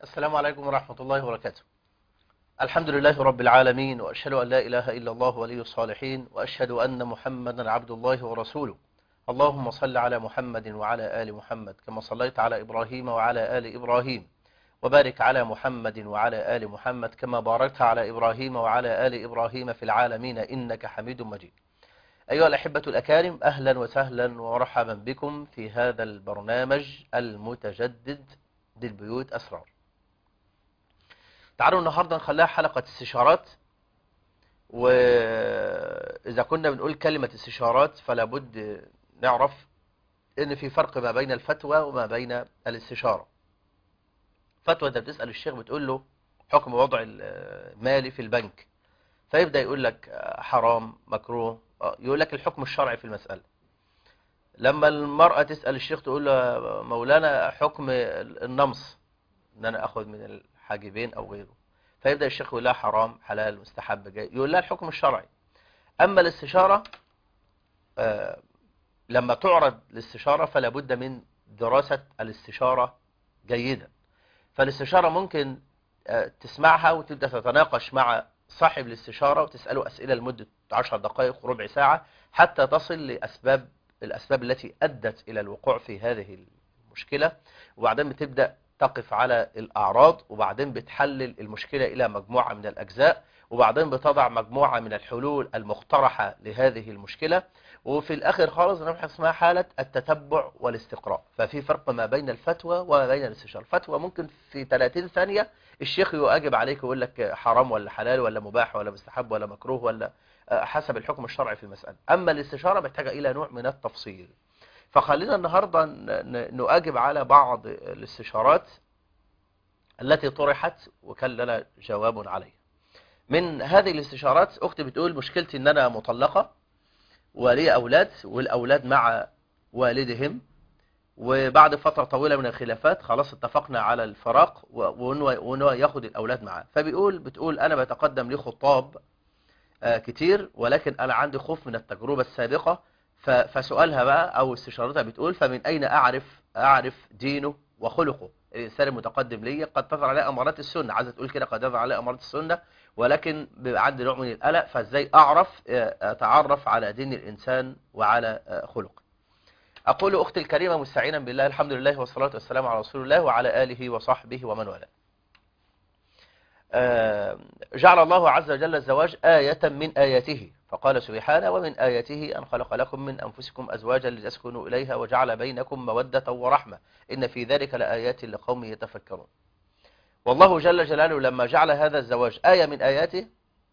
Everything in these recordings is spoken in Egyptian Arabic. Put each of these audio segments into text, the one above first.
السلام عليكم ورحمة الله وبركاته الحمد لله رب العالمين وأشهد أن لا إله إلا الله ولي الصالحين وأشهد أن محمدا عبد الله ورسوله اللهم صل على محمد وعلى آل محمد كما صليت على إبراهيم وعلى آل إبراهيم وبارك على محمد وعلى آل محمد كما باركت على إبراهيم وعلى آل إبراهيم في العالمين إنك حميد مجيد أيها الأحبة الأكارم أهلا وسهلا ومرحبا بكم في هذا البرنامج المتجدد للبيوت أسرار تعالوا النهاردة نخليها حلقة استشارات وإذا كنا بنقول كلمة استشارات فلا بد نعرف إن في فرق ما بين الفتوى وما بين الاستشارة فتوى أنت بتسأل الشيخ بتقول له حكم وضع المالي في البنك فيبدأ يقول لك حرام مكروه يقول لك الحكم الشرعي في المسألة لما المرأة تسأل الشيخ تقول له مولانا حكم النمص ان انا اخذ من الحاجبين او غيره فيبدأ الشيخ يقول لها حرام حلال مستحب جاي يقول لها الحكم الشرعي اما الاستشارة آه لما تعرض الاستشارة فلا بد من دراسة الاستشارة جيدا فالاستشارة ممكن آه تسمعها وتبدأ تتناقش مع صاحب الاستشارة وتسأله أسئلة لمدة 10 دقائق وربع ساعة حتى تصل لأسباب الأسباب التي أدت إلى الوقوع في هذه المشكلة وبعدين بتبدأ تقف على الأعراض وبعدين بتحلل المشكلة إلى مجموعة من الأجزاء وبعدين بتضع مجموعة من الحلول المقترحة لهذه المشكلة وفي الآخر خالص نبحث اسمها حالة التتبع والاستقراء ففي فرق ما بين الفتوى وما بين الاستشارة الفتوى ممكن في 30 ثانية الشيخ يؤجب عليك ويقول لك حرام ولا حلال ولا مباح ولا مستحب ولا مكروه ولا حسب الحكم الشرعي في المسألة أما الاستشارة محتاجة إلى نوع من التفصيل فخلينا النهاردة نؤجب على بعض الاستشارات التي طرحت وكان لنا جواب عليها من هذه الاستشارات أختي بتقول مشكلتي أن أنا مطلقة ولي أولاد والأولاد مع والدهم وبعد فترة طويلة من الخلافات خلاص اتفقنا على الفراق وانه ياخد الأولاد معاه فبيقول بتقول أنا بتقدم لي خطاب كتير ولكن أنا عندي خوف من التجربة السابقة فسؤالها بقى أو استشارتها بتقول فمن أين أعرف أعرف دينه وخلقه الإنسان المتقدم لي قد تظهر عليه أمارات السنة عايزة تقول كده قد تظهر عليه أمارات السنة ولكن بيبقى عندي نوع من القلق فازاي أعرف أتعرف على دين الإنسان وعلى خلقه أقول أختي الكريمة مستعينا بالله الحمد لله والصلاة والسلام على رسول الله وعلى آله وصحبه ومن والاه جعل الله عز وجل الزواج آية من آياته فقال سبحانه ومن آياته أن خلق لكم من أنفسكم أزواجا لتسكنوا إليها وجعل بينكم مودة ورحمة إن في ذلك لآيات لقوم يتفكرون والله جل جلاله لما جعل هذا الزواج آية من آياته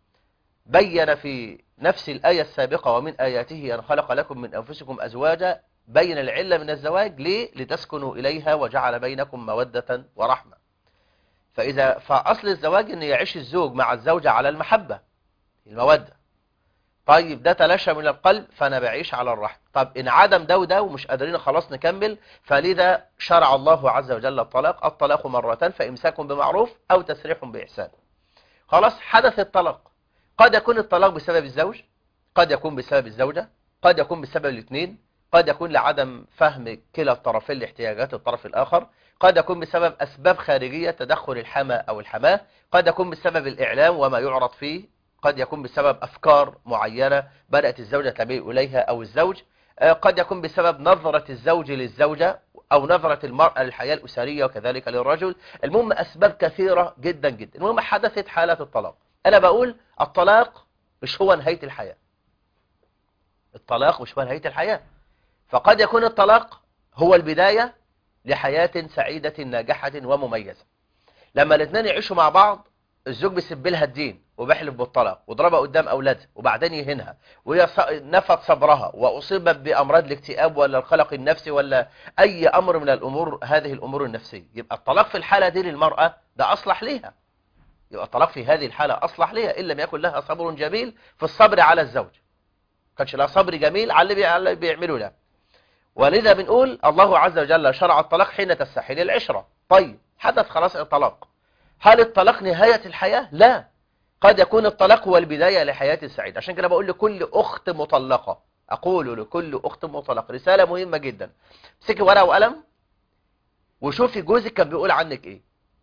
بين في نفس الآية السابقة ومن آياته أن خلق لكم من أنفسكم أزواجا بين العلة من الزواج ليه لتسكنوا إليها وجعل بينكم مودة ورحمة فإذا فأصل الزواج أن يعيش الزوج مع الزوجة على المحبة المودة طيب ده تلاشى من القلب فأنا بعيش على الرحمة طب إن عدم ده وده ومش قادرين خلاص نكمل فلذا شرع الله عز وجل الطلاق الطلاق مرتان فإمساك بمعروف أو تسريح بإحسان خلاص حدث الطلاق قد يكون الطلاق بسبب الزوج قد يكون بسبب الزوجة قد يكون بسبب الاثنين قد يكون لعدم فهم كلا الطرفين لاحتياجات الطرف الآخر قد يكون بسبب أسباب خارجية تدخل الحما أو الحماة قد يكون بسبب الإعلام وما يعرض فيه قد يكون بسبب أفكار معينة بدأت الزوجة تميل إليها أو الزوج قد يكون بسبب نظرة الزوج للزوجة أو نظرة المرأة للحياة الأسرية وكذلك للرجل المهم أسباب كثيرة جدا جدا المهم حدثت حالة الطلاق أنا بقول الطلاق مش هو نهاية الحياة الطلاق مش هو نهاية الحياة فقد يكون الطلاق هو البداية لحياة سعيدة ناجحة ومميزة لما الاثنين يعيشوا مع بعض الزوج بيسب لها الدين وبيحلف بالطلاق وضربها قدام أولادها وبعدين يهنها وهي نفت صبرها وأصيبت بأمراض الاكتئاب ولا القلق النفسي ولا أي أمر من الأمور هذه الأمور النفسية يبقى الطلاق في الحالة دي للمرأة ده أصلح ليها يبقى الطلاق في هذه الحالة أصلح ليها إن لم يكن لها صبر جميل في الصبر على الزوج كانش لها صبر جميل على اللي بيعملوا له ولذا بنقول الله عز وجل شرع الطلاق حين تستحيل العشرة طيب حدث خلاص الطلاق هل الطلاق نهاية الحياة؟ لا قد يكون الطلاق هو البداية لحياة سعيدة عشان كده بقول لكل أخت مطلقة أقول لكل أخت مطلقة رسالة مهمة جدا امسكي ورقة وقلم وشوفي جوزك كان بيقول عنك إيه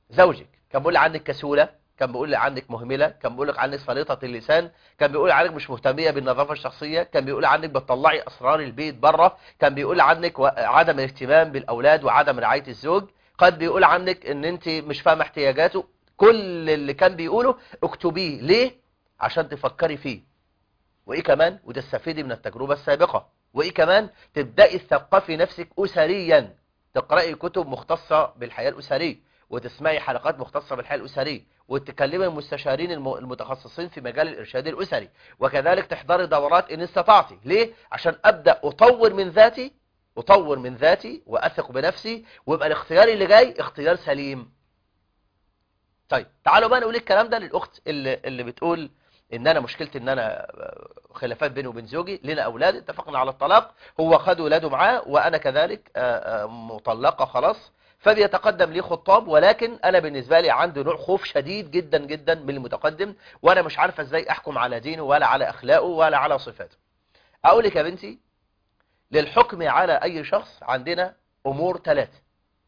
زوجك كان بيقول لي عنك كسولة كان بيقول لي عنك مهملة كان بيقول لك عنك سليطة اللسان كان بيقول عنك مش مهتمية بالنظافة الشخصية كان بيقول عنك بتطلعي أسرار البيت بره كان بيقول عنك و- عدم الاهتمام بالأولاد وعدم رعاية الزوج قد بيقول عنك ان انت مش فاهمه احتياجاته كل اللي كان بيقوله اكتبيه ليه عشان تفكري فيه وايه كمان وتستفيدي من التجربة السابقة وايه كمان تبدأي تثقفي نفسك اسريا تقرأي كتب مختصة بالحياة الاسرية وتسمعي حلقات مختصة بالحياة الاسرية وتكلمي المستشارين الم- المتخصصين في مجال الارشاد الاسري وكذلك تحضري دورات ان استطعتي ليه عشان ابدأ اطور من ذاتي اطور من ذاتي واثق بنفسي ويبقى الاختيار اللي جاي اختيار سليم طيب تعالوا بقى نقول الكلام ده للاخت اللي, اللي بتقول ان انا مشكلتي ان انا خلافات بيني وبين زوجي لنا اولاد اتفقنا على الطلاق هو خد ولاده معاه وانا كذلك آه، آه، مطلقه خلاص فبيتقدم لي خطاب ولكن انا بالنسبه لي عندي نوع خوف شديد جدا جدا من المتقدم وانا مش عارفه ازاي احكم على دينه ولا على اخلاقه ولا على صفاته اقول لك يا بنتي للحكم على اي شخص عندنا امور ثلاثه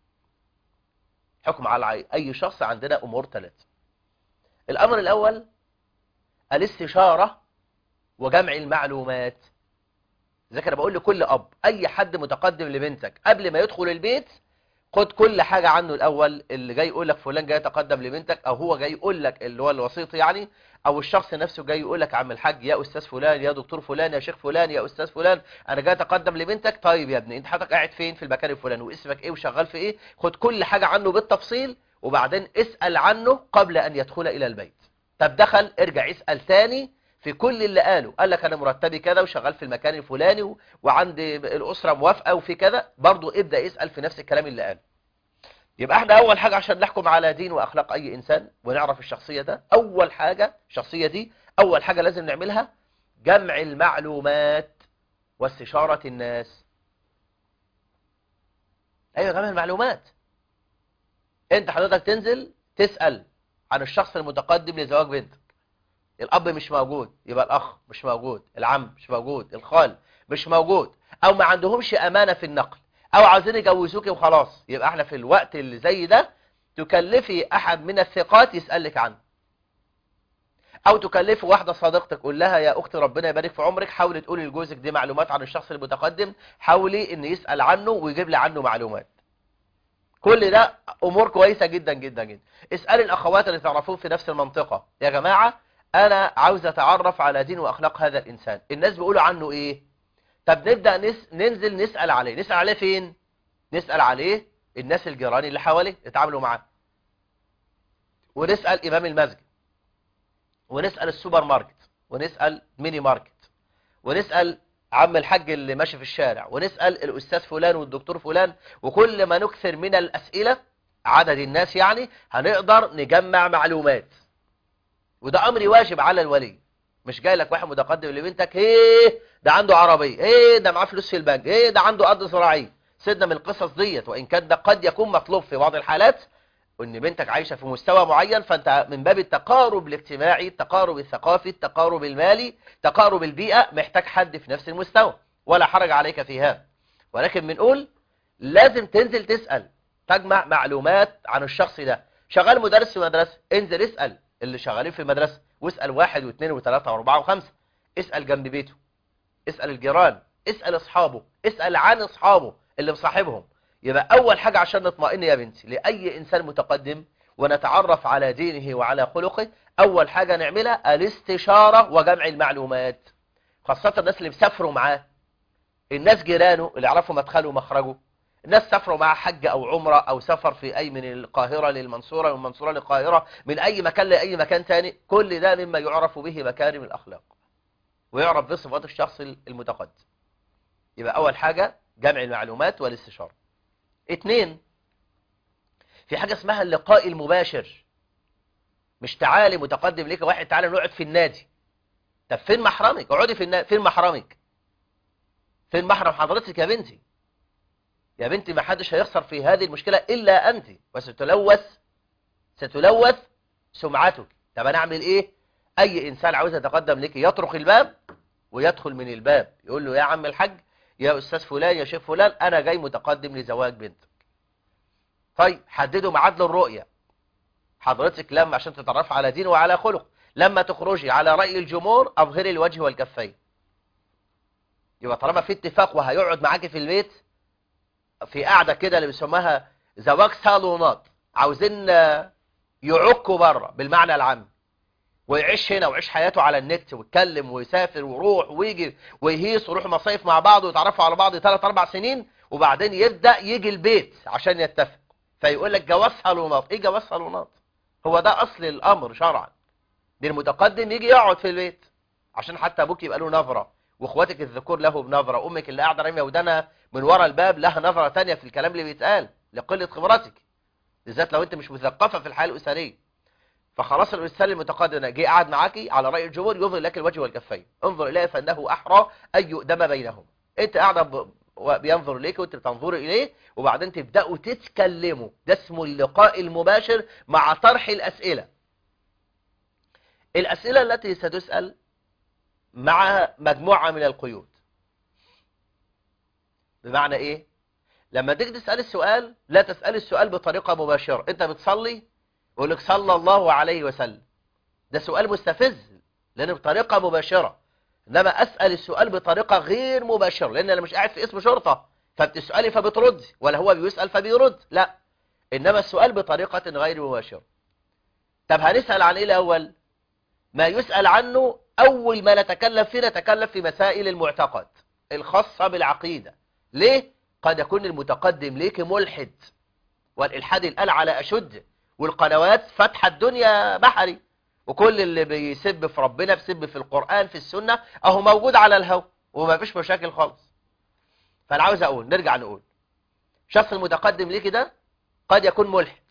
حكم على اي شخص عندنا امور ثلاثه الامر الاول الاستشارة وجمع المعلومات زي كده بقول لكل اب اي حد متقدم لبنتك قبل ما يدخل البيت خد كل حاجة عنه الاول اللي جاي يقول لك فلان جاي يتقدم لبنتك او هو جاي يقول لك اللي هو الوسيط يعني او الشخص نفسه جاي يقول لك عم الحاج يا استاذ فلان يا دكتور فلان يا شيخ فلان يا استاذ فلان انا جاي اتقدم لبنتك طيب يا ابني انت حضرتك قاعد فين في المكان الفلاني واسمك ايه وشغال في ايه خد كل حاجة عنه بالتفصيل وبعدين اسأل عنه قبل ان يدخل الى البيت طب دخل ارجع اسأل تاني في كل اللي قاله قال لك انا مرتبي كذا وشغال في المكان الفلاني و- وعندي الاسره موافقه وفي كذا برضه ابدا اسال في نفس الكلام اللي قاله يبقى احنا اول حاجه عشان نحكم على دين واخلاق اي انسان ونعرف الشخصيه ده اول حاجه الشخصيه دي اول حاجه لازم نعملها جمع المعلومات واستشاره الناس ايوه جمع المعلومات انت حضرتك تنزل تسال عن الشخص المتقدم لزواج بنتك الاب مش موجود يبقى الاخ مش موجود العم مش موجود الخال مش موجود او ما عندهمش امانه في النقل او عاوزين يجوزوكي وخلاص يبقى احنا في الوقت اللي زي ده تكلفي احد من الثقات يسالك عنه او تكلفي واحده صديقتك قول لها يا اختي ربنا يبارك في عمرك حاولي تقولي لجوزك دي معلومات عن الشخص المتقدم حاولي ان يسال عنه ويجيب لي عنه معلومات كل ده امور كويسه جدا جدا جدا اسال الاخوات اللي تعرفون في نفس المنطقه يا جماعه انا عاوز اتعرف على دين واخلاق هذا الانسان الناس بيقولوا عنه ايه طب نبدا نس... ننزل نسال عليه نسال عليه فين نسال عليه الناس الجيران اللي حواليه يتعاملوا معاه ونسال امام المسجد ونسال السوبر ماركت ونسال ميني ماركت ونسال عم الحاج اللي ماشي في الشارع ونسال الاستاذ فلان والدكتور فلان وكل ما نكثر من الاسئله عدد الناس يعني هنقدر نجمع معلومات وده امر واجب على الولي مش جاي لك واحد متقدم لبنتك ايه ده عنده عربيه ايه ده معاه فلوس في البنك ايه ده عنده ارض زراعيه سيبنا من القصص ديت وان كان ده قد يكون مطلوب في بعض الحالات ان بنتك عايشه في مستوى معين فانت من باب التقارب الاجتماعي التقارب الثقافي التقارب المالي تقارب البيئه محتاج حد في نفس المستوى ولا حرج عليك في هذا ولكن بنقول لازم تنزل تسال تجمع معلومات عن الشخص ده شغال مدرس في مدرسه انزل اسال اللي شغالين في المدرسه واسال واحد واثنين وثلاثه واربعه وخمسه اسال جنب بيته اسال الجيران اسال اصحابه اسال عن اصحابه اللي مصاحبهم يبقى اول حاجه عشان نطمئن يا بنتي لاي انسان متقدم ونتعرف على دينه وعلى خلقه اول حاجه نعملها الاستشاره وجمع المعلومات خاصه الناس اللي مسافروا معاه الناس جيرانه اللي يعرفوا مدخله ومخرجه الناس سافروا مع حج او عمرة او سفر في اي من القاهرة للمنصورة ومن المنصورة للقاهرة من اي مكان لاي مكان تاني كل ده مما يعرف به مكارم الاخلاق ويعرف بصفات الشخص المتقدم يبقى اول حاجة جمع المعلومات والاستشارة اتنين في حاجة اسمها اللقاء المباشر مش تعالي متقدم ليك واحد تعالى نقعد في النادي طب فين محرمك اقعدي في النادي فين محرمك فين محرم حضرتك يا بنتي يا بنتي ما حدش هيخسر في هذه المشكلة إلا أنت وستلوث ستلوث سمعتك طب أنا أعمل إيه أي إنسان عاوز يتقدم لك يطرق الباب ويدخل من الباب يقول له يا عم الحاج يا أستاذ فلان يا شيخ فلان أنا جاي متقدم لزواج بنتك طيب حددوا ميعاد للرؤية حضرتك لما عشان تتعرف على دين وعلى خلق لما تخرجي على رأي الجمهور أظهري الوجه والكفين يبقى طالما في اتفاق وهيقعد معاكي في البيت في قاعدة كده اللي بيسموها زواج صالونات عاوزين يعكوا بره بالمعنى العام ويعيش هنا ويعيش حياته على النت ويتكلم ويسافر ويروح ويجي ويهيص ويروح مصايف مع بعض ويتعرفوا على بعض ثلاث اربع سنين وبعدين يبدأ يجي البيت عشان يتفق فيقول لك جواز صالونات ايه جواز صالونات هو ده اصل الامر شرعا دي المتقدم يجي يقعد في البيت عشان حتى ابوك يبقى له نظره واخواتك الذكور له بنظره امك اللي قاعده راميه ودانها من ورا الباب لها نظره تانية في الكلام اللي بيتقال لقله خبرتك بالذات لو انت مش مثقفه في الحياه الاسريه فخلاص الانسان المتقدم جه قاعد معاكي على راي الجمهور يظهر لك الوجه والكفين انظر اليه فانه احرى ان يؤدم بينهم انت قاعده ب... بينظر اليك وانت بتنظر اليه وبعدين تبداوا تتكلموا ده اسمه اللقاء المباشر مع طرح الاسئله الاسئله التي ستسال مع مجموعه من القيود بمعنى ايه لما تيجي تسال السؤال لا تسال السؤال بطريقه مباشره انت بتصلي يقول لك صلى الله عليه وسلم ده سؤال مستفز لان بطريقه مباشره انما اسال السؤال بطريقه غير مباشره لان انا مش قاعد في اسم شرطه فبتسالي فبترد ولا هو بيسال فبيرد لا انما السؤال بطريقه غير مباشره طب هنسال عن ايه الاول ما يسال عنه اول ما نتكلم فيه نتكلم في مسائل المعتقد الخاصه بالعقيده ليه قد يكون المتقدم ليك ملحد والالحاد الان على اشد والقنوات فاتحه الدنيا بحري وكل اللي بيسب في ربنا بيسب في القرآن في السنة اهو موجود على الهو وما فيش مشاكل خالص فانا عاوز اقول نرجع نقول شخص المتقدم ليه كده قد يكون ملحد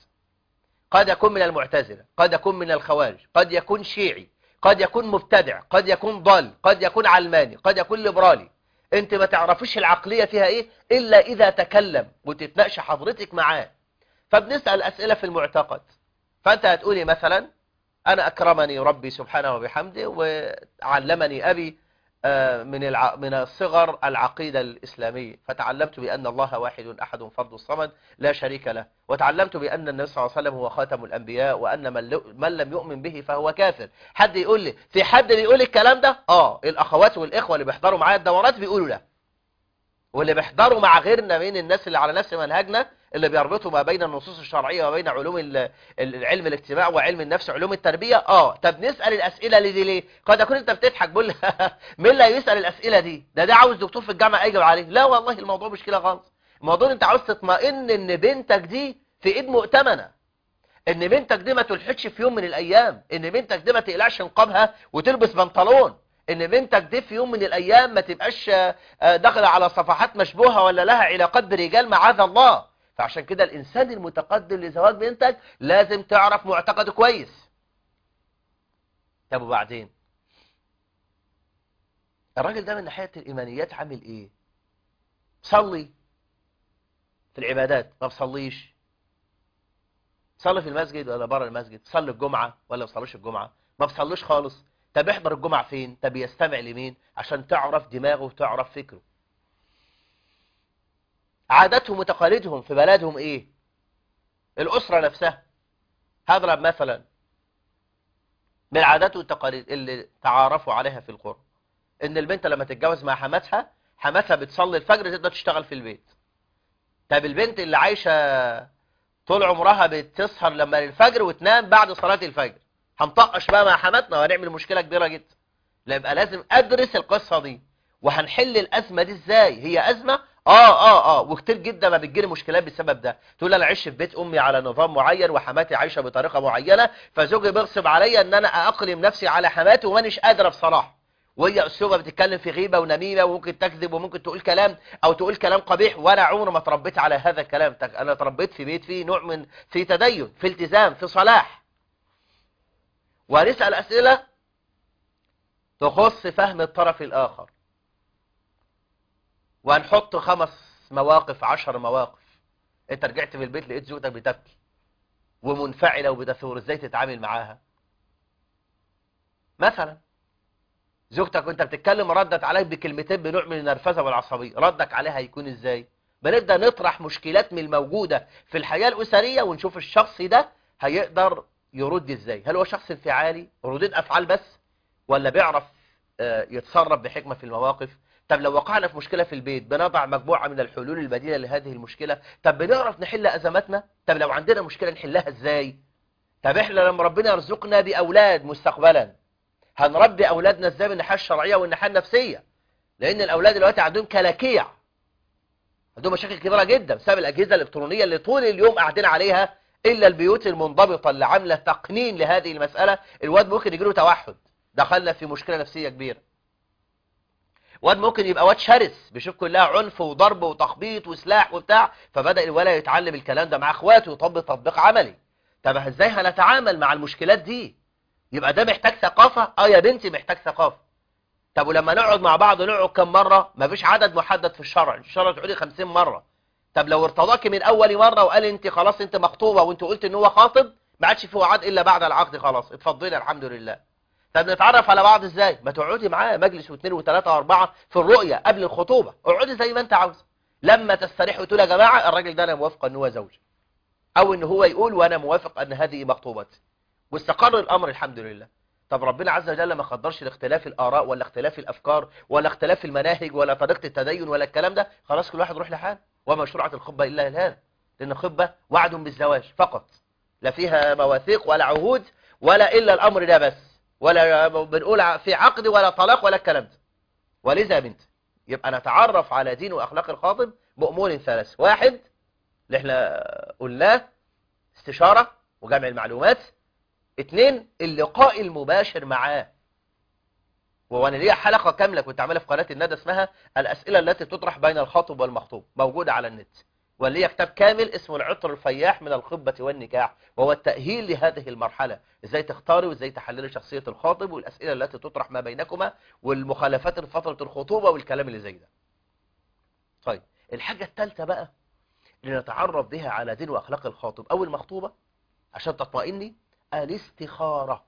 قد يكون من المعتزلة قد يكون من الخوارج قد يكون شيعي قد يكون مبتدع قد يكون ضال قد يكون علماني قد يكون ليبرالي انت ما تعرفش العقلية فيها ايه الا اذا تكلم وتتناقش حضرتك معاه فبنسأل أسئلة في المعتقد فأنت هتقولي مثلا أنا أكرمني ربي سبحانه وبحمده وعلمني أبي من الع... من الصغر العقيدة الإسلامية فتعلمت بأن الله واحد أحد فرد الصمد لا شريك له وتعلمت بأن النبي صلى الله عليه وسلم هو خاتم الأنبياء وأن من, ل... من لم يؤمن به فهو كافر حد يقول لي في حد بيقول الكلام ده آه الأخوات والإخوة اللي بيحضروا معايا الدورات بيقولوا لا واللي بيحضروا مع غيرنا من الناس اللي على نفس منهجنا اللي بيربطوا ما بين النصوص الشرعية وبين علوم العلم الاجتماع وعلم النفس وعلوم التربية اه طب نسأل الأسئلة دي, دي ليه قد يكون انت بتضحك بقول مين اللي هيسأل الأسئلة دي ده ده عاوز دكتور في الجامعة يجاوب عليه لا والله الموضوع مش كده خالص الموضوع انت عاوز تطمئن ان بنتك دي في ايد مؤتمنة ان بنتك دي ما تلحقش في يوم من الايام ان بنتك دي ما تقلعش نقابها وتلبس بنطلون ان بنتك دي في يوم من الايام ما تبقاش داخله على صفحات مشبوهه ولا لها علاقات برجال معاذ الله فعشان كده الانسان المتقدم لزواج بنتك لازم تعرف معتقده كويس طب وبعدين الراجل ده من ناحيه الايمانيات عامل ايه صلي في العبادات ما بصليش صلي في المسجد ولا بره المسجد صلي الجمعه ولا ما بصليش الجمعه ما بصليش خالص طب يحضر الجمعة فين طب يستمع لمين عشان تعرف دماغه وتعرف فكره عاداتهم وتقاليدهم في بلدهم ايه الأسرة نفسها هضرب مثلا من العادات والتقاليد اللي تعارفوا عليها في القرى ان البنت لما تتجوز مع حماتها حماتها بتصلي الفجر تقدر تشتغل في البيت طب البنت اللي عايشة طول عمرها بتسهر لما الفجر وتنام بعد صلاة الفجر هنطقش بقى مع حماتنا وهنعمل مشكلة كبيرة جدا لا يبقى لازم ادرس القصة دي وهنحل الازمة دي ازاي هي ازمة اه اه اه وكتير جدا ما بتجيلي مشكلات بسبب ده تقول انا عايش في بيت امي على نظام معين وحماتي عايشة بطريقة معينة فزوجي بيغصب عليا ان انا اقلم نفسي على حماتي ومانيش قادرة بصراحة وهي اسلوبها بتتكلم في غيبة ونميمة وممكن تكذب وممكن تقول كلام او تقول كلام قبيح وانا عمري ما تربيت على هذا الكلام انا تربيت في بيت فيه نوع من في تدين في التزام في صلاح ونسأل أسئلة تخص فهم الطرف الآخر وهنحط خمس مواقف عشر مواقف انت رجعت في البيت لقيت زوجتك بتبكي ومنفعلة وبتثور ازاي تتعامل معاها مثلا زوجتك وانت بتتكلم ردت عليك بكلمتين بنوع من النرفزة والعصبية ردك عليها هيكون ازاي بنبدأ نطرح مشكلات من الموجودة في الحياة الأسرية ونشوف الشخص ده هيقدر يرد ازاي هل هو شخص انفعالي ردود افعال بس ولا بيعرف آه، يتصرف بحكمة في المواقف طب لو وقعنا في مشكلة في البيت بنضع مجموعة من الحلول البديلة لهذه المشكلة طب بنعرف نحل أزماتنا طب لو عندنا مشكلة نحلها ازاي طب احنا لما ربنا يرزقنا بأولاد مستقبلا هنربي أولادنا ازاي من الناحية الشرعية والناحية النفسية لأن الأولاد دلوقتي عندهم كلاكيع عندهم مشاكل كبيرة جدا بسبب الأجهزة الإلكترونية اللي طول اليوم قاعدين عليها إلا البيوت المنضبطة اللي عاملة تقنين لهذه المسألة الواد ممكن يجيله توحد دخلنا في مشكلة نفسية كبيرة واد ممكن يبقى واد شرس بيشوف كلها عنف وضرب وتخبيط وسلاح وبتاع فبدأ الولد يتعلم الكلام ده مع اخواته ويطبق تطبيق عملي طب ازاي هنتعامل مع المشكلات دي يبقى ده محتاج ثقافة اه يا بنتي محتاج ثقافة طب ولما نقعد مع بعض نقعد كم مرة مفيش عدد محدد في الشرع الشرع تقولي 50 مرة طب لو ارتضاكي من اول مرة وقال انت خلاص انت مخطوبة وانت قلت ان هو خاطب ما عادش في وعد الا بعد العقد خلاص اتفضلي الحمد لله طب نتعرف على بعض ازاي ما تقعدي معاه مجلس واثنين وثلاثة واربعة في الرؤية قبل الخطوبة اقعدي زي ما انت عاوز لما تستريح وتقول يا جماعة الراجل ده انا موافق ان هو زوجي او ان هو يقول وانا موافق ان هذه مخطوبتي واستقر الامر الحمد لله طب ربنا عز وجل ما قدرش لاختلاف الاراء ولا اختلاف الافكار ولا اختلاف المناهج ولا طريقه التدين ولا الكلام ده خلاص كل واحد يروح لحاله وما شرعت الخطبه الا لهذا لان الخطبه وعد بالزواج فقط لا فيها مواثيق ولا عهود ولا الا الامر ده بس ولا بنقول في عقد ولا طلاق ولا الكلام ده ولذا يا بنت يبقى نتعرف على دين واخلاق الخاطب بامور ثلاث واحد اللي احنا قلناه استشاره وجمع المعلومات اتنين اللقاء المباشر معاه وانا ليا حلقة كاملة كنت عاملها في قناة الندى اسمها الأسئلة التي تطرح بين الخاطب والمخطوب موجودة على النت وليا كتاب كامل اسمه العطر الفياح من الخطبة والنكاح وهو التأهيل لهذه المرحلة ازاي تختاري وازاي تحللي شخصية الخاطب والأسئلة التي تطرح ما بينكما والمخالفات لفترة الخطوبة والكلام اللي زي ده طيب الحاجة الثالثة بقى اللي نتعرف بها على دين وأخلاق الخاطب أو المخطوبة عشان تطمئني الاستخارة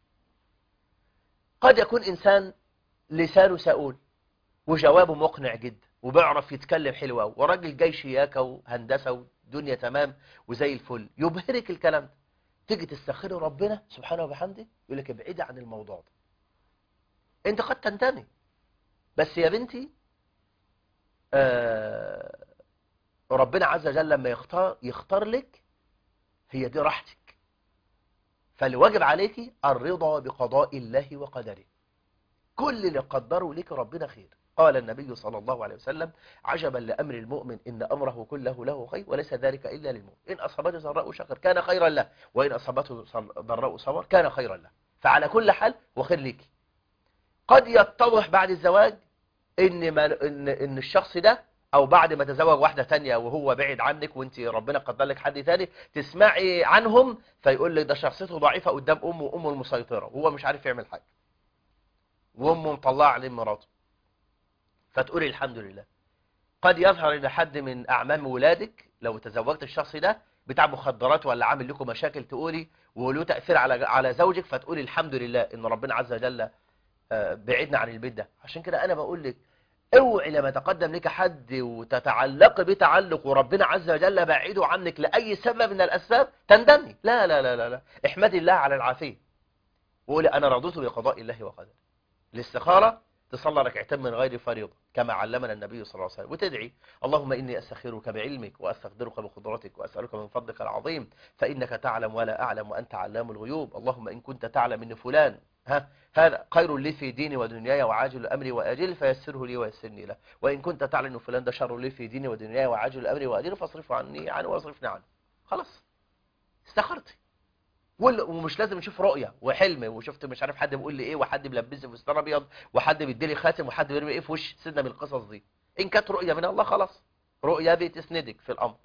قد يكون إنسان لسانه سؤول وجوابه مقنع جدا وبيعرف يتكلم حلو قوي وراجل جاي شياكة وهندسة ودنيا تمام وزي الفل يبهرك الكلام ده تيجي تستخير ربنا سبحانه وبحمده يقول لك ابعدي عن الموضوع ده انت قد تنتمي بس يا بنتي آه ربنا عز وجل لما يختار يختار لك هي دي راحتك فالواجب عليك الرضا بقضاء الله وقدره كل اللي قدره لك ربنا خير قال النبي صلى الله عليه وسلم عجبا لأمر المؤمن إن أمره كله له خير وليس ذلك إلا للمؤمن إن أصابته ضراء شكر كان خيرا له وإن أصابته ضراء صبر كان خيرا له فعلى كل حال وخير لك قد يتضح بعد الزواج إن, ما إن, إن الشخص ده او بعد ما تزوج واحدة تانية وهو بعيد عنك وانت ربنا قدر لك حد تاني تسمعي عنهم فيقول لك ده شخصيته ضعيفة قدام امه وامه المسيطرة وهو مش عارف يعمل حاجة وامه مطلعه عليه مراته فتقولي الحمد لله قد يظهر ان حد من اعمام ولادك لو تزوجت الشخص ده بتاع مخدرات ولا عامل لكم مشاكل تقولي وله تأثير على على زوجك فتقولي الحمد لله ان ربنا عز وجل بعدنا عن البيت ده عشان كده انا بقول لك اوعي لما تقدم لك حد وتتعلق بتعلق وربنا عز وجل بعيده عنك لأي سبب من الأسباب تندمي لا لا لا لا, لا. احمدي الله على العافية وقولي أنا رضيت بقضاء الله وقدره الاستخارة تصلى ركعتين من غير فريضة كما علمنا النبي صلى الله عليه وسلم وتدعي اللهم إني أستخيرك بعلمك وأستقدرك بقدرتك وأسألك من فضلك العظيم فإنك تعلم ولا أعلم وأنت علام الغيوب اللهم إن كنت تعلم إن فلان ها هذا خير لي في ديني ودنياي وعاجل أمري وأجل فيسره لي ويسرني له وإن كنت تعلم أن فلان ده شر لي في ديني ودنياي وعاجل أمري وأجل فاصرفه عني عنه واصرفني عنه خلاص استخرتي ومش لازم نشوف رؤية وحلم وشفت مش عارف حد بيقول لي ايه وحد بيلبسني في فستان ابيض وحد بيديلي خاتم وحد بيرمي ايه في وش سيدنا من القصص دي ان كانت رؤية من الله خلاص رؤية بتسندك في الامر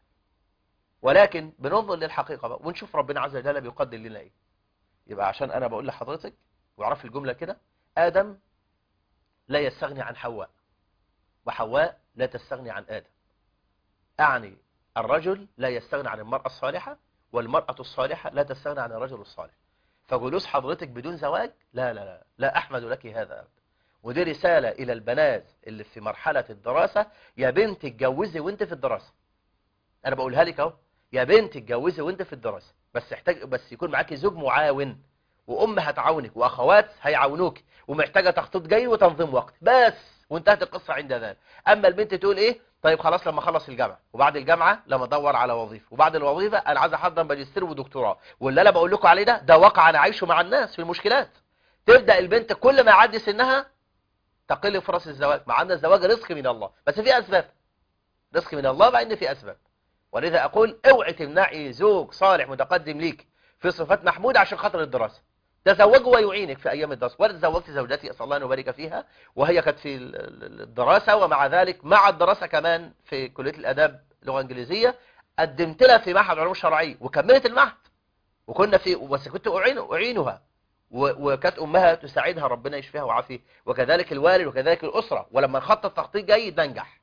ولكن بننظر للحقيقة بقى ونشوف ربنا عز وجل بيقدر لنا ايه يبقى عشان انا بقول لحضرتك واعرف الجملة كده آدم لا يستغني عن حواء وحواء لا تستغني عن آدم أعني الرجل لا يستغني عن المرأة الصالحة والمرأة الصالحة لا تستغني عن الرجل الصالح فجلوس حضرتك بدون زواج لا لا لا لا أحمد لك هذا أبدا ودي رسالة إلى البنات اللي في مرحلة الدراسة يا بنت اتجوزي وانت في الدراسة أنا بقولها لك اهو يا بنت اتجوزي وانت في الدراسة بس احتاج بس يكون معاكي زوج معاون وام هتعاونك واخوات هيعاونوك ومحتاجة تخطيط جيد وتنظيم وقت بس وانتهت القصة عند ذلك اما البنت تقول ايه طيب خلاص لما اخلص الجامعة وبعد الجامعة لما ادور على وظيفة وبعد الوظيفة انا عايز احضر ماجستير ودكتوراه واللي انا بقول لكم عليه ده ده واقع انا عايشه مع الناس في المشكلات تبدأ البنت كل ما يعدي سنها تقل فرص الزواج مع ان الزواج رزق من الله بس في اسباب رزق من الله مع ان في اسباب ولذا اقول اوعي تمنعي زوج صالح متقدم ليك في صفات محمودة عشان خاطر الدراسة تزوجه ويعينك في ايام الدراسة وانا تزوجت زوجتي اسال الله ان يبارك فيها وهي كانت في الدراسة ومع ذلك مع الدراسة كمان في كلية الاداب لغة انجليزية قدمت لها في معهد علوم شرعية وكملت المعهد وكنا في بس كنت أعين أعينها وكانت أمها تساعدها ربنا يشفيها وعافيه وكذلك الوالد وكذلك الأسرة ولما نخطط تخطيط جيد ننجح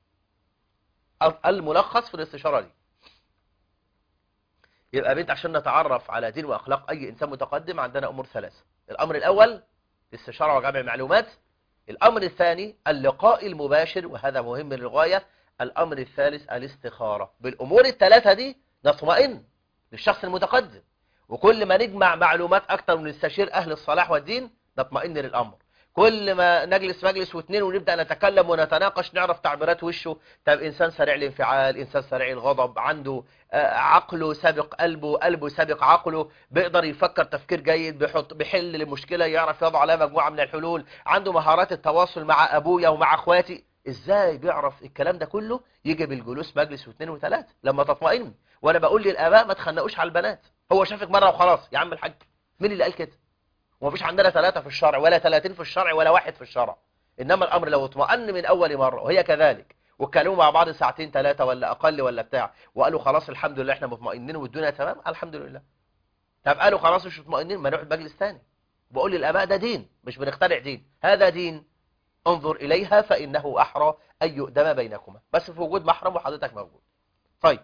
الملخص في الاستشارة دي يبقى بنت عشان نتعرف على دين وأخلاق أي إنسان متقدم عندنا أمور ثلاثة الأمر الأول الاستشارة وجمع معلومات الأمر الثاني اللقاء المباشر وهذا مهم للغاية الأمر الثالث الاستخارة بالأمور الثلاثة دي نطمئن للشخص المتقدم وكل ما نجمع معلومات أكتر ونستشير أهل الصلاح والدين نطمئن للأمر كل ما نجلس مجلس واثنين ونبدأ نتكلم ونتناقش نعرف تعبيرات وشه طب إنسان سريع الانفعال إنسان سريع الغضب عنده عقله سابق قلبه قلبه سابق عقله بيقدر يفكر تفكير جيد بيحط بيحل المشكلة يعرف يضع عليها مجموعة من الحلول عنده مهارات التواصل مع أبويا ومع أخواتي إزاي بيعرف الكلام ده كله يجي بالجلوس مجلس واثنين وثلاثة لما تطمئن وأنا بقول للآباء ما تخنقوش على البنات هو شافك مرة وخلاص يا عم الحاج مين اللي قال كده ومفيش عندنا ثلاثة في الشرع ولا ثلاثين في الشرع ولا واحد في الشرع إنما الأمر لو اطمأن من أول مرة وهي كذلك واتكلموا مع بعض ساعتين ثلاثة ولا أقل ولا بتاع وقالوا خلاص الحمد لله احنا مطمئنين والدنيا تمام الحمد لله طب قالوا خلاص مش مطمئنين ما نقعد مجلس ثاني بقول للآباء ده دين مش بنخترع دين هذا دين انظر إليها فإنه أحرى أن يؤدم بينكما بس في وجود محرم وحضرتك موجود طيب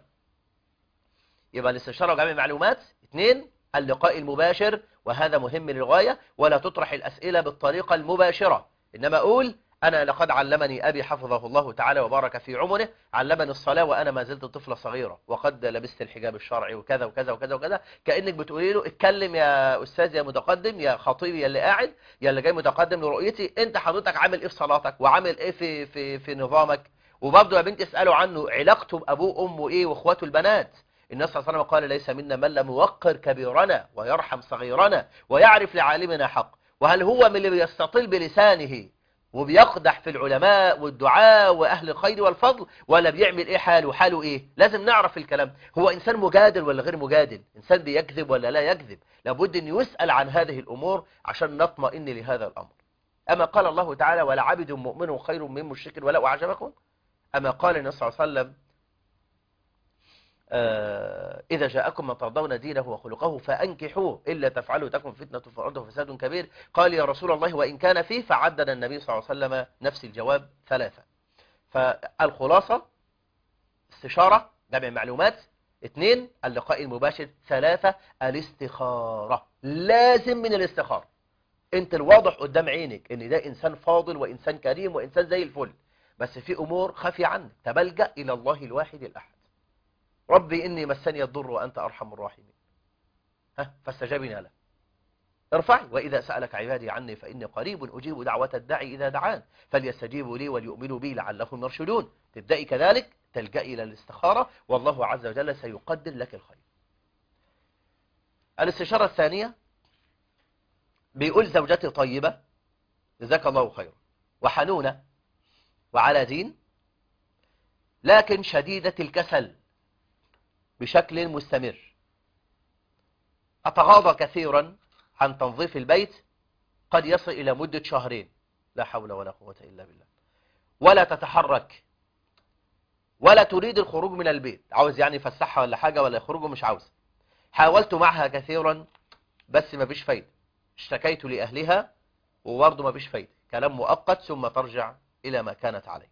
يبقى الاستشارة وجمع معلومات اثنين اللقاء المباشر وهذا مهم للغاية ولا تطرح الأسئلة بالطريقة المباشرة إنما أقول أنا لقد علمني أبي حفظه الله تعالى وبارك في عمره علمني الصلاة وأنا ما زلت طفلة صغيرة وقد لبست الحجاب الشرعي وكذا وكذا وكذا وكذا كأنك بتقولي له اتكلم يا أستاذ يا متقدم يا خطيبي يا اللي قاعد يا اللي جاي متقدم لرؤيتي أنت حضرتك عامل إيه في صلاتك وعامل إيه في, في, في نظامك وبرضه يا بنتي اسألوا عنه علاقته بأبوه وأمه إيه وإخواته البنات النبي صلى الله عليه وسلم قال ليس منا من لم يوقر كبيرنا ويرحم صغيرنا ويعرف لعالمنا حق وهل هو من اللي بيستطيل بلسانه وبيقدح في العلماء والدعاء وأهل الخير والفضل ولا بيعمل إيه حاله حاله إيه لازم نعرف الكلام هو إنسان مجادل ولا غير مجادل إنسان بيكذب ولا لا يكذب لابد أن يسأل عن هذه الأمور عشان نطمئن لهذا الأمر أما قال الله تعالى ولا عبد مؤمن خير من مشرك ولا أعجبكم أما قال النبي صلى الله عليه وسلم إذا جاءكم من ترضون دينه وخلقه فأنكحوه إلا تفعلوا تكن فتنة في الأرض وفساد كبير قال يا رسول الله وإن كان فيه فعدد النبي صلى الله عليه وسلم نفس الجواب ثلاثة فالخلاصة استشارة جمع معلومات اثنين اللقاء المباشر ثلاثة الاستخارة لازم من الاستخارة انت الواضح قدام عينك ان ده انسان فاضل وانسان كريم وانسان زي الفل بس في امور خفي عنك تبلجأ الى الله الواحد الاحد ربي إني مسني الضر وأنت أرحم الراحمين ها فاستجابنا له ارفعي وإذا سألك عبادي عني فإني قريب أجيب دعوة الداعي إذا دعان فليستجيبوا لي وليؤمنوا بي لعلهم يرشدون تبدأي كذلك تلجأي إلى الاستخارة والله عز وجل سيقدر لك الخير الاستشارة الثانية بيقول زوجتي طيبة جزاك الله خيرا وحنونة وعلى دين لكن شديدة الكسل بشكل مستمر أتغاضى كثيرا عن تنظيف البيت قد يصل إلى مدة شهرين لا حول ولا قوة إلا بالله ولا تتحرك ولا تريد الخروج من البيت عاوز يعني يفسحها ولا حاجة ولا يخرجوا مش عاوز حاولت معها كثيرا بس ما فيش فايدة اشتكيت لأهلها وبرضه ما فيش فايدة كلام مؤقت ثم ترجع إلى ما كانت عليه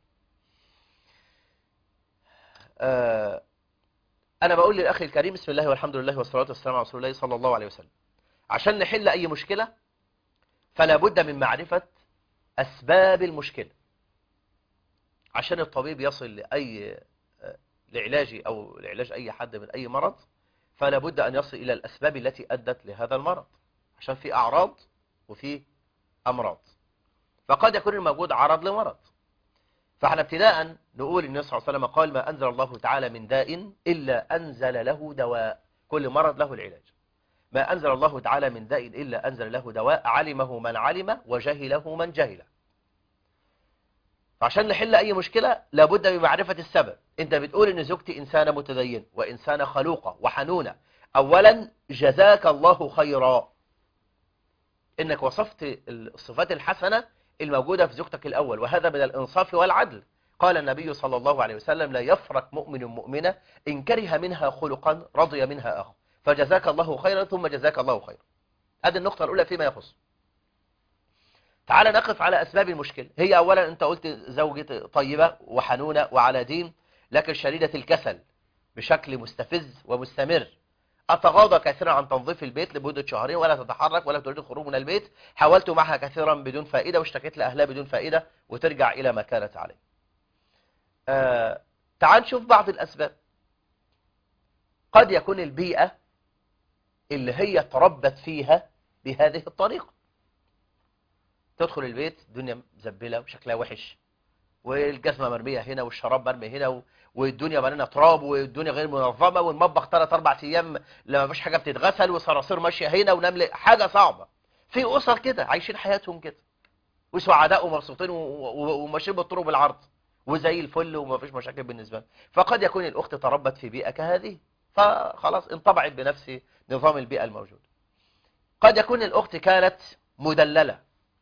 آه أنا بقول للأخي الكريم بسم الله والحمد لله والصلاة والسلام على رسول الله صلى الله عليه وسلم عشان نحل أي مشكلة فلا بد من معرفة أسباب المشكلة عشان الطبيب يصل لأي لعلاج أو لعلاج أي حد من أي مرض فلا بد أن يصل إلى الأسباب التي أدت لهذا المرض عشان في أعراض وفي أمراض فقد يكون الموجود عرض لمرض فاحنا ابتداء نقول النبي صلى الله عليه وسلم قال ما أنزل الله تعالى من داء إلا أنزل له دواء كل مرض له العلاج ما أنزل الله تعالى من داء إلا أنزل له دواء علمه من علم وجهله من جهل فعشان نحل أي مشكلة لابد من معرفة السبب أنت بتقول إن زوجتي إنسانة متدينة وإنسانة خلوقة وحنونة أولا جزاك الله خيرا إنك وصفت الصفات الحسنة الموجودة في زوجتك الأول وهذا من الإنصاف والعدل قال النبي صلى الله عليه وسلم لا يفرق مؤمن مؤمنة إن كره منها خلقا رضي منها أخو فجزاك الله خيرا ثم جزاك الله خيرا هذه النقطة الأولى فيما يخص تعال نقف على أسباب المشكلة هي أولا أنت قلت زوجة طيبة وحنونة وعلى دين لكن شديدة الكسل بشكل مستفز ومستمر أتغاضى كثيرا عن تنظيف البيت لمدة شهرين ولا تتحرك ولا تريد الخروج من البيت حاولت معها كثيرا بدون فائدة واشتكيت لأهلها بدون فائدة وترجع إلى ما كانت عليه آه تعال نشوف بعض الأسباب قد يكون البيئة اللي هي تربت فيها بهذه الطريقة تدخل البيت الدنيا مزبلة وشكلها وحش والجزمة مرمية هنا والشراب مرمي هنا و... والدنيا مليانه تراب والدنيا غير منظمة والمطبخ ثلاث اربع ايام لما فيش حاجة بتتغسل وصراصير ماشية هنا ونمل حاجة صعبة في أسر كده عايشين حياتهم كده وسعداء ومبسوطين و... و... وماشيين بالطرق بالعرض وزي الفل وما فيش مشاكل بالنسبة لهم فقد يكون الأخت تربت في بيئة كهذه فخلاص انطبعت بنفس نظام البيئة الموجود قد يكون الأخت كانت مدللة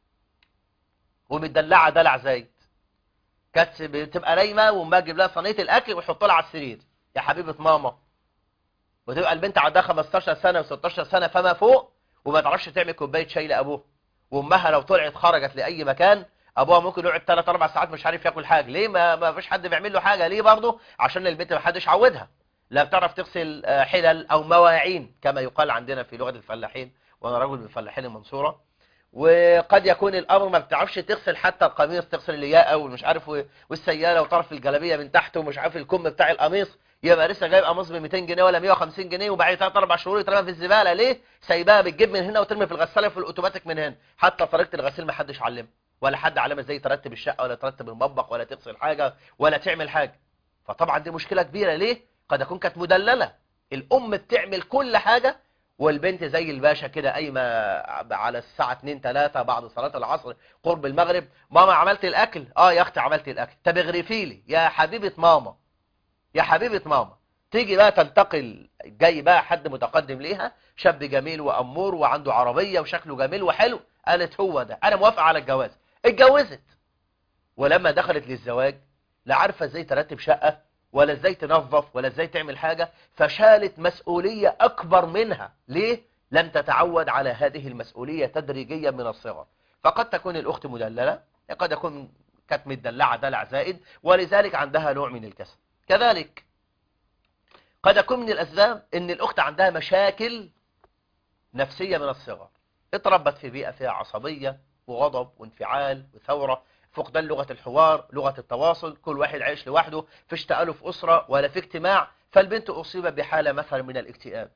ومدلعة دلع زايد كانت بتبقى نايمة وما تجيب لها صينية الأكل ويحط لها على السرير يا حبيبة ماما وتبقى البنت عندها 15 سنة و16 سنة فما فوق وما تعرفش تعمل كوباية شاي لأبوها وأمها لو طلعت خرجت لأي مكان أبوها ممكن يقعد 3 4 ساعات مش عارف ياكل حاجة ليه ما, ما فيش حد بيعمل له حاجة ليه برضه عشان البنت ما حدش عودها لا بتعرف تغسل حلل أو مواعين كما يقال عندنا في لغة الفلاحين وأنا رجل من فلاحين المنصورة وقد يكون الامر ما بتعرفش تغسل حتى القميص تغسل الياقه والمش عارف والسياله وطرف الجلابيه من تحت ومش عارف الكم بتاع القميص يبقى لسه جايب قميص ب 200 جنيه ولا 150 جنيه وبعد 3 4 شهور يترمى في الزباله ليه سايباها بتجيب من هنا وترمي في الغساله في الاوتوماتيك من هنا حتى طريقه الغسيل ما حدش علمها ولا حد علمها ازاي ترتب الشقه ولا ترتب المطبخ ولا تغسل حاجه ولا تعمل حاجه فطبعا دي مشكله كبيره ليه قد تكون كانت مدلله الام بتعمل كل حاجه والبنت زي الباشا كده قايمه على الساعه 2 3 بعد صلاه العصر قرب المغرب ماما عملت الاكل اه يا اختي عملت الاكل طب اغرفي لي يا حبيبه ماما يا حبيبه ماما تيجي بقى تنتقل جاي بقى حد متقدم ليها شاب جميل وامور وعنده عربيه وشكله جميل وحلو قالت هو ده انا موافقه على الجواز اتجوزت ولما دخلت للزواج لا عارفه ازاي ترتب شقه ولا ازاي تنظف ولا ازاي تعمل حاجة فشالت مسؤولية اكبر منها ليه؟ لم تتعود على هذه المسؤولية تدريجيا من الصغر فقد تكون الاخت مدللة قد يكون كانت مدلعة دلع زائد ولذلك عندها نوع من الكسل كذلك قد يكون من الاسباب ان الاخت عندها مشاكل نفسية من الصغر اتربت في بيئة فيها عصبية وغضب وانفعال وثورة فقدان لغة الحوار لغة التواصل كل واحد عايش لوحده فيش تألف أسرة ولا في اجتماع فالبنت أصيبت بحالة مثلا من الاكتئاب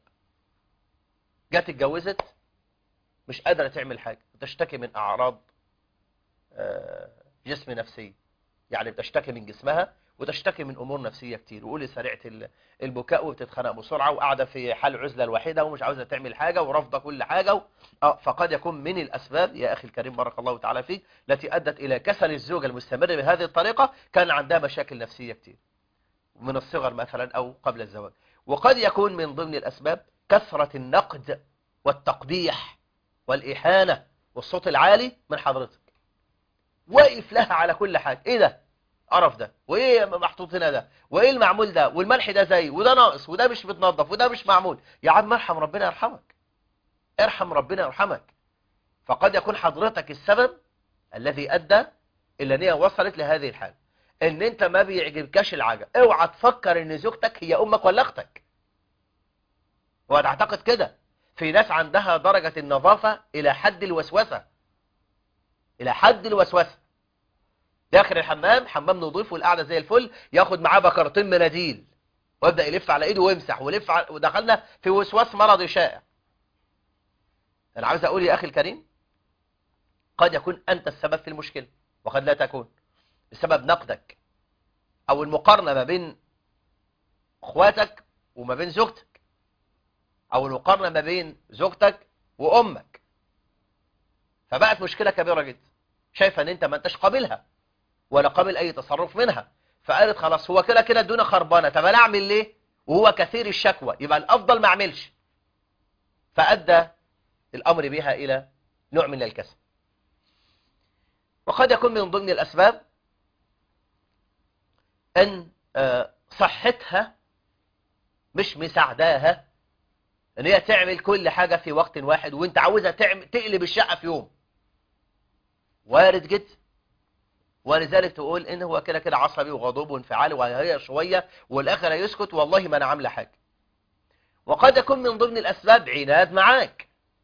جت اتجوزت مش قادرة تعمل حاجة بتشتكي من أعراض جسم نفسي يعني بتشتكي من جسمها وتشتكي من أمور نفسية كتير وقولي سريعة البكاء وبتتخنق بسرعة وقاعدة في حال عزلة الوحيدة ومش عاوزة تعمل حاجة ورافضة كل حاجة و... آه فقد يكون من الأسباب يا أخي الكريم بارك الله تعالى فيك التي أدت إلى كسل الزوجة المستمر بهذه الطريقة كان عندها مشاكل نفسية كتير من الصغر مثلا أو قبل الزواج وقد يكون من ضمن الأسباب كثرة النقد والتقبيح والإهانة والصوت العالي من حضرتك واقف لها على كل حاجة إيه ده قرف ده وايه محطوط هنا ده وايه المعمول ده والملح ده زي وده ناقص وده مش متنظف وده مش معمول يا عم ارحم ربنا يرحمك ارحم ربنا يرحمك فقد يكون حضرتك السبب الذي ادى الى ان هي وصلت لهذه الحاله ان انت ما بيعجبكش العجب اوعى تفكر ان زوجتك هي امك ولا اختك وتعتقد كده في ناس عندها درجة النظافة الى حد الوسوسة الى حد الوسوسة داخل الحمام حمام نضيف والقعده زي الفل ياخد معاه بكرتين مناديل ويبدأ يلف على ايده ويمسح ويلف على ودخلنا في وسواس مرضي شائع انا عاوز اقول يا اخي الكريم قد يكون انت السبب في المشكلة وقد لا تكون بسبب نقدك او المقارنة ما بين اخواتك وما بين زوجتك او المقارنة ما بين زوجتك وامك فبقت مشكلة كبيرة جدا شايفة ان انت ما انتش قابلها ولا قابل اي تصرف منها فقالت خلاص هو كده كده الدنيا خربانة طب انا اعمل ليه وهو كثير الشكوى يبقى الافضل ما اعملش فادى الامر بها الى نوع من الكسل وقد يكون من ضمن الاسباب ان صحتها مش مساعداها ان هي تعمل كل حاجة في وقت واحد وانت عاوزها تعمل تقلب الشقة في يوم وارد جدا ولذلك تقول ان هو كده كده عصبي وغضوب وانفعالي وهي شوية والاخر يسكت والله ما انا عامله حاجة وقد يكون من ضمن الاسباب عناد معاك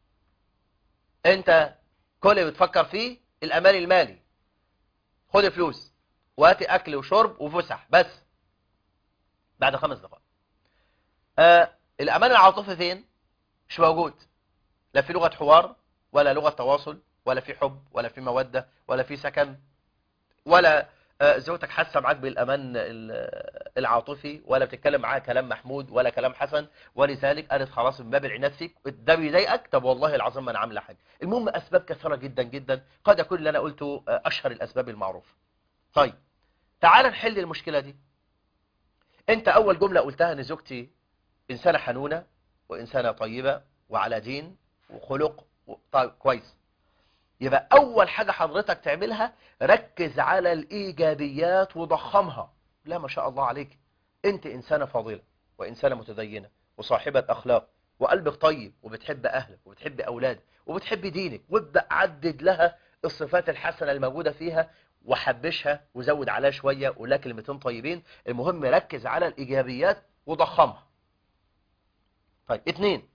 انت كل اللي بتفكر فيه الامان المالي خد فلوس وهاتي اكل وشرب وفسح بس بعد خمس دقائق آه الامان العاطفي فين مش موجود لا في لغة حوار ولا لغة تواصل ولا في حب ولا في مودة ولا في سكن ولا زوجتك حاسه معاك بالامان العاطفي ولا بتتكلم معاها كلام محمود ولا كلام حسن ولذلك قالت خلاص من باب العناد فيك ده بيضايقك طب والله العظيم ما انا عامله حاجه المهم اسباب كثيره جدا جدا قد يكون اللي انا قلته اشهر الاسباب المعروفه طيب تعال نحل المشكله دي انت اول جمله قلتها ان زوجتي انسانه حنونه وانسانه طيبه وعلى دين وخلق طيب كويس يبقى أول حاجة حضرتك تعملها ركز على الإيجابيات وضخمها لا ما شاء الله عليك أنت إنسانة فاضلة وإنسانة متدينة وصاحبة أخلاق وقلبك طيب وبتحب أهلك وبتحب أولادك وبتحب دينك وابدأ عدد لها الصفات الحسنة الموجودة فيها وحبشها وزود عليها شوية ولا كلمتين طيبين المهم ركز على الإيجابيات وضخمها طيب اتنين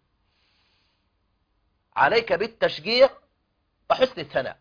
عليك بالتشجيع وحسن الثناء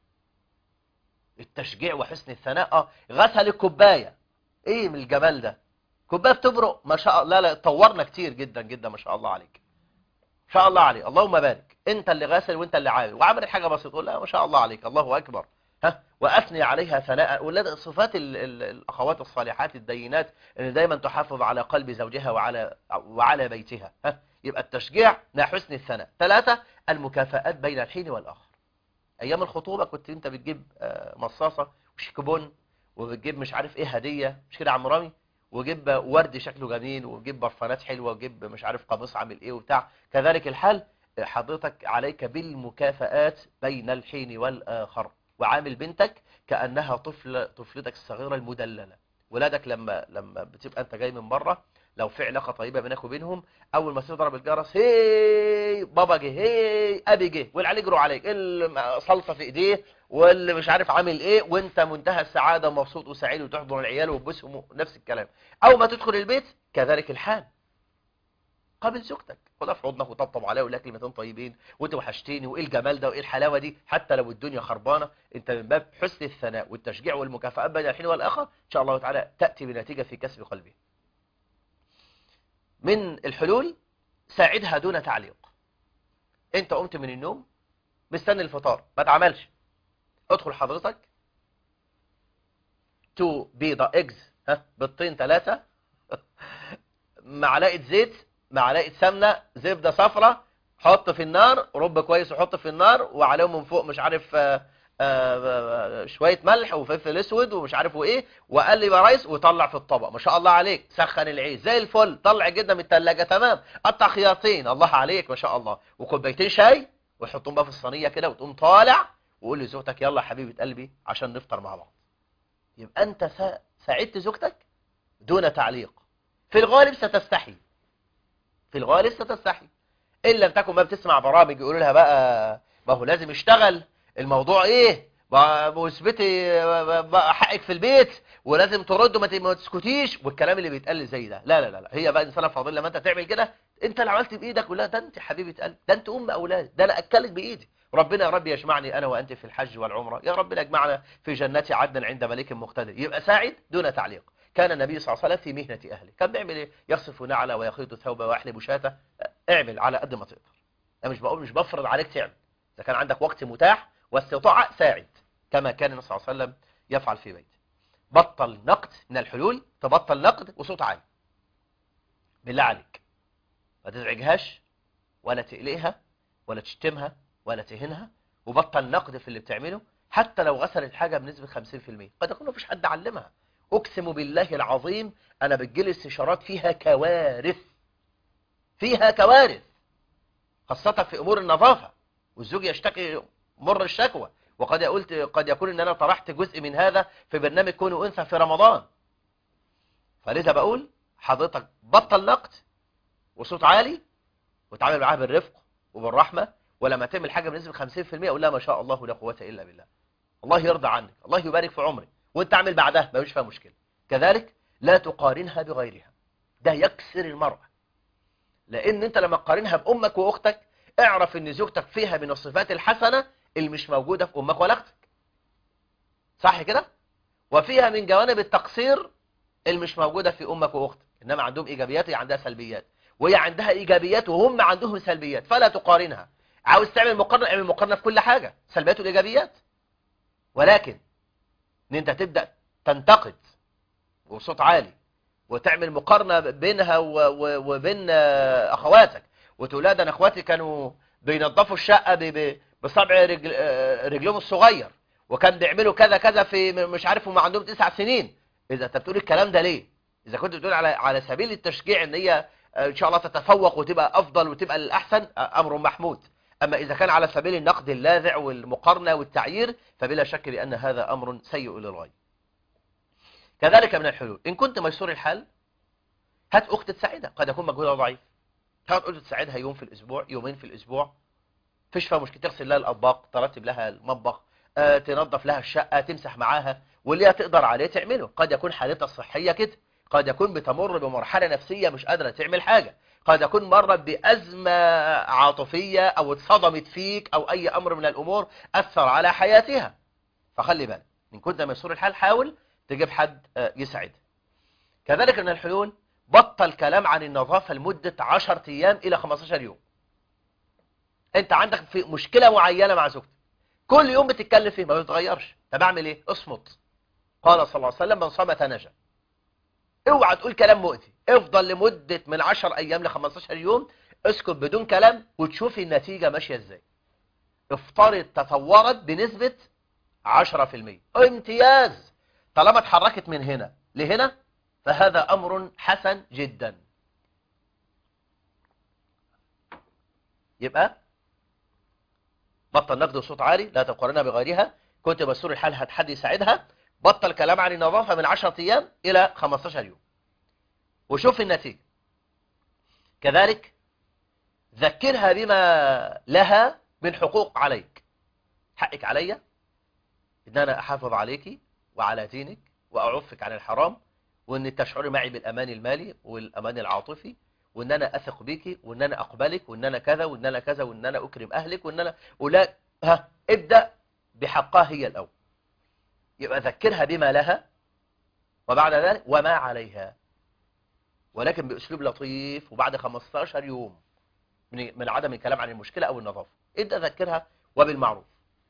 التشجيع وحسن الثناء اه غسل الكوبايه ايه من الجمال ده كوبايه بتبرق ما شاء الله لا لا اتطورنا كتير جدا جدا ما شاء الله عليك ما شاء الله عليك اللهم بارك انت اللي غاسل وانت اللي عامل وعملت حاجه بسيطه لا ما شاء الله عليك الله اكبر ها واثني عليها ثناء ولاد صفات ال ال الاخوات الصالحات الدينات ان دايما تحافظ على قلب زوجها وعلى وعلى بيتها ها يبقى التشجيع مع حسن الثناء ثلاثة المكافآت بين الحين والآخر ايام الخطوبة كنت انت بتجيب مصاصة وشيكبون وبتجيب مش عارف ايه هدية مش كده يا عم رامي وجيب ورد شكله جميل وجيب برفانات حلوة وجيب مش عارف قميص عامل ايه وبتاع كذلك الحال حضرتك عليك بالمكافآت بين الحين والآخر وعامل بنتك كأنها طفل طفلتك الصغيرة المدللة ولادك لما لما بتبقى انت جاي من بره لو في علاقه طيبه بينك وبينهم اول ما تضرب الجرس هي بابا جه هي ابي جه والعيال يجروا عليك الصلصه في ايديه واللي مش عارف عامل ايه وانت منتهى السعاده ومبسوط وسعيد وتحضن العيال وتبوسهم نفس الكلام اول ما تدخل البيت كذلك الحال قابل زوجتك خدها في حضنك وطبطب عليها وقول لها كلمتين طيبين وانت وحشتني وايه الجمال ده وايه الحلاوه دي حتى لو الدنيا خربانه انت من باب حسن الثناء والتشجيع والمكافاه بين الحين والاخر ان شاء الله تعالى تاتي بنتيجه في كسب قلبه من الحلول ساعدها دون تعليق انت قمت من النوم مستني الفطار ما تعملش ادخل حضرتك تو بيضة اجز ها بيضتين ثلاثة معلقة زيت معلقة سمنة زبدة صفرة حط في النار رب كويس وحط في النار وعليهم من فوق مش عارف آآ آآ شوية ملح وفلفل اسود ومش عارف وايه وقلب يا ريس وطلع في الطبق ما شاء الله عليك سخن العيش زي الفل طلع جدا من الثلاجه تمام قطع خيارتين الله عليك ما شاء الله وكوبايتين شاي وحطهم بقى في الصينيه كده وتقوم طالع وقول لزوجتك يلا يا حبيبه قلبي عشان نفطر مع بعض يبقى انت ساعدت زوجتك دون تعليق في الغالب ستستحي في الغالب ستستحي ان لم تكن ما بتسمع برامج يقولوا لها بقى ما هو لازم يشتغل الموضوع ايه واثبتي حقك في البيت ولازم ترد وما تسكتيش والكلام اللي بيتقال زي ده لا لا لا هي بقى انسانه فاضله لما انت تعمل كده انت اللي عملت بايدك ولا ده انت حبيبه قلب ده انت ام اولاد ده انا اكلك بايدي ربنا يا رب يجمعني انا وانت في الحج والعمره يا رب يجمعنا في جنات عدن عند ملك مقتدر يبقى ساعد دون تعليق كان النبي صلى الله عليه وسلم في مهنة أهله كان بيعمل إيه يصف نعلة ويخيط ثوبة ويحلب شاة اعمل على قد ما تقدر أنا مش بقول مش بفرض عليك تعمل إذا كان عندك وقت متاح واستطاع ساعد كما كان النبي صلى الله عليه وسلم يفعل في بيته بطل نقد من الحلول تبطل نقد وصوت عالي بالله عليك ما تزعجهاش ولا تقلقها ولا تشتمها ولا تهينها وبطل نقد في اللي بتعمله حتى لو غسلت حاجة بنسبة 50% قد يكون مفيش حد علمها أقسم بالله العظيم أنا بتجيلي استشارات فيها كوارث فيها كوارث خاصة في أمور النظافة والزوج يشتكي مر الشكوى وقد قلت قد يكون ان انا طرحت جزء من هذا في برنامج كونوا انثى في رمضان فلذا بقول حضرتك بطل نقد وصوت عالي وتعامل معاها بالرفق وبالرحمه ولما تعمل حاجه بنسبه 50% اقول لها ما شاء الله لا قوه الا بالله الله يرضى عنك الله يبارك في عمرك وانت اعمل بعدها ما فيش فيها مشكله كذلك لا تقارنها بغيرها ده يكسر المرأة لان انت لما تقارنها بامك واختك اعرف ان زوجتك فيها من الصفات الحسنه اللي مش موجودة في أمك ولا أختك صح كده وفيها من جوانب التقصير اللي مش موجودة في أمك وأختك إنما عندهم إيجابيات هي عندها سلبيات وهي عندها إيجابيات وهم عندهم سلبيات فلا تقارنها عاوز تعمل مقارنة اعمل مقارنة في كل حاجة سلبيات والإيجابيات ولكن إن أنت تبدأ تنتقد وصوت عالي وتعمل مقارنة بينها وبين أخواتك وتقول ده أنا أخواتي كانوا بينظفوا الشقة بصبع رجل رجلهم الصغير وكان بيعملوا كذا كذا في مش عارف هم عندهم تسع سنين اذا انت بتقول الكلام ده ليه اذا كنت بتقول على على سبيل التشجيع ان هي ان شاء الله تتفوق وتبقى افضل وتبقى الاحسن امر محمود اما اذا كان على سبيل النقد اللاذع والمقارنه والتعيير فبلا شك بان هذا امر سيء للغايه كذلك من الحلول ان كنت ميسور الحال هات اخت تساعدها قد يكون مجهودها ضعيف هات اخت تساعدها يوم في الاسبوع يومين في الاسبوع فيش فيها مشكله تغسل لها الاطباق ترتب لها المطبخ آه، تنظف لها الشقه تمسح معاها واللي تقدر عليه تعمله قد يكون حالتها الصحيه كده قد يكون بتمر بمرحله نفسيه مش قادره تعمل حاجه قد يكون مرت بأزمة عاطفية أو اتصدمت فيك أو أي أمر من الأمور أثر على حياتها فخلي بالك إن كنت ميسور الحال حاول تجيب حد آه، يساعدها كذلك من الحلول بطل كلام عن النظافة لمدة 10 أيام إلى 15 يوم انت عندك في مشكلة معينة مع زوجتك كل يوم بتتكلم فيه ما بتتغيرش طب اعمل ايه اصمت قال صلى الله عليه وسلم من صمت نجا اوعى تقول كلام مؤذي افضل لمدة من 10 ايام ل 15 يوم اسكت بدون كلام وتشوف النتيجة ماشية ازاي افترض تطورت بنسبة 10% امتياز طالما اتحركت من هنا لهنا فهذا امر حسن جدا يبقى بطل نقد وصوت عالي لا تقارنها بغيرها كنت مسؤول الحال هات حد يساعدها بطل كلام عن النظافة من 10 أيام إلى 15 يوم وشوف النتيجة كذلك ذكرها بما لها من حقوق عليك حقك علي ان انا احافظ عليك وعلى دينك واعفك عن الحرام وان تشعري معي بالامان المالي والامان العاطفي وان انا اثق بيكي وان انا اقبلك وان انا كذا وان انا كذا وان انا اكرم اهلك وان انا ولا ها ابدا بحقها هي الاول يبقى ذكرها بما لها وبعد ذلك وما عليها ولكن باسلوب لطيف وبعد 15 يوم من من عدم الكلام عن المشكله او النظافه ابدا ذكرها وبالمعروف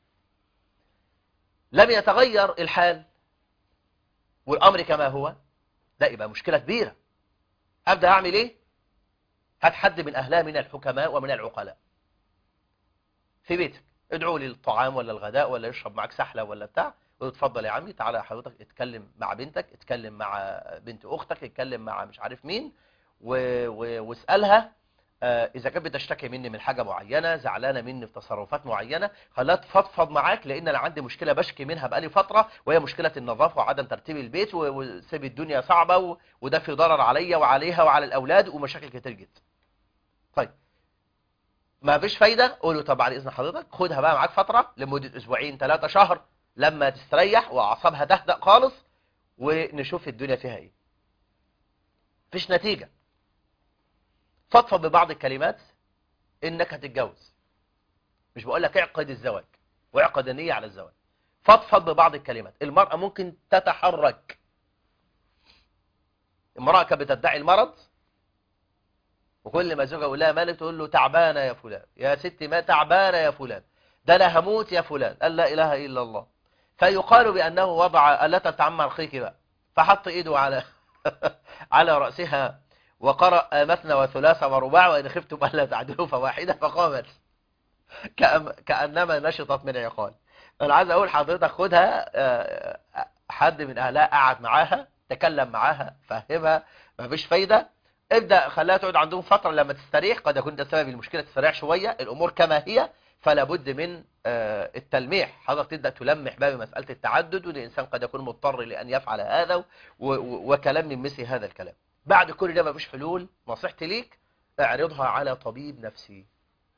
لم يتغير الحال والامر كما هو ده يبقى مشكله كبيره ابدا اعمل ايه هات حد من أهلها من الحكماء ومن العقلاء في بيتك ادعوا لي الطعام ولا الغداء ولا يشرب معك سحلة ولا بتاع وتفضل يا عمي تعالى حضرتك اتكلم مع بنتك اتكلم مع بنت أختك اتكلم مع مش عارف مين و... و... واسألها آه إذا كانت بتشتكي مني من حاجة معينة زعلانة مني في تصرفات معينة خلاها تفضفض معاك لأن أنا عندي مشكلة بشكي منها بقالي فترة وهي مشكلة النظافة وعدم ترتيب البيت وسيب الدنيا صعبة و... وده في ضرر عليا وعليها وعلى الأولاد ومشاكل كتير جدا طيب ما فيش فايدة قولوا طب بعد إذن حضرتك خدها بقى معاك فترة لمدة أسبوعين ثلاثة شهر لما تستريح وأعصابها تهدأ خالص ونشوف الدنيا فيها إيه فيش نتيجة فضفض ببعض الكلمات إنك هتتجوز مش بقول لك اعقد الزواج واعقد النية على الزواج فضفض ببعض الكلمات المرأة ممكن تتحرك امرأة كانت بتدعي المرض وكل ما زوجها يقول لها مالك تقول له تعبانة يا فلان يا ستي ما تعبانة يا فلان ده انا هموت يا فلان قال لا اله الا الله فيقال بانه وضع الا تتعمى رخيك بقى فحط ايده على على رأسها وقرأ مثنى وثلاث ورباع وإن خفتم ألا تعدلوا فواحدة فقامت كأم كأنما نشطت من عقال أنا عايز أقول حضرتك خدها آه، حد من أهلها قعد معاها تكلم معاها فهمها مفيش فايدة ابدأ خلاها تقعد عندهم فترة لما تستريح قد يكون ده سبب المشكلة تستريح شوية الأمور كما هي فلا بد من آه، التلميح حضرتك تبدأ تلمح بقى بمسألة التعدد والإنسان قد يكون مضطر لأن يفعل هذا و- و- وكلام من مثل هذا الكلام بعد كل ده مفيش حلول نصيحتي ليك اعرضها على طبيب نفسي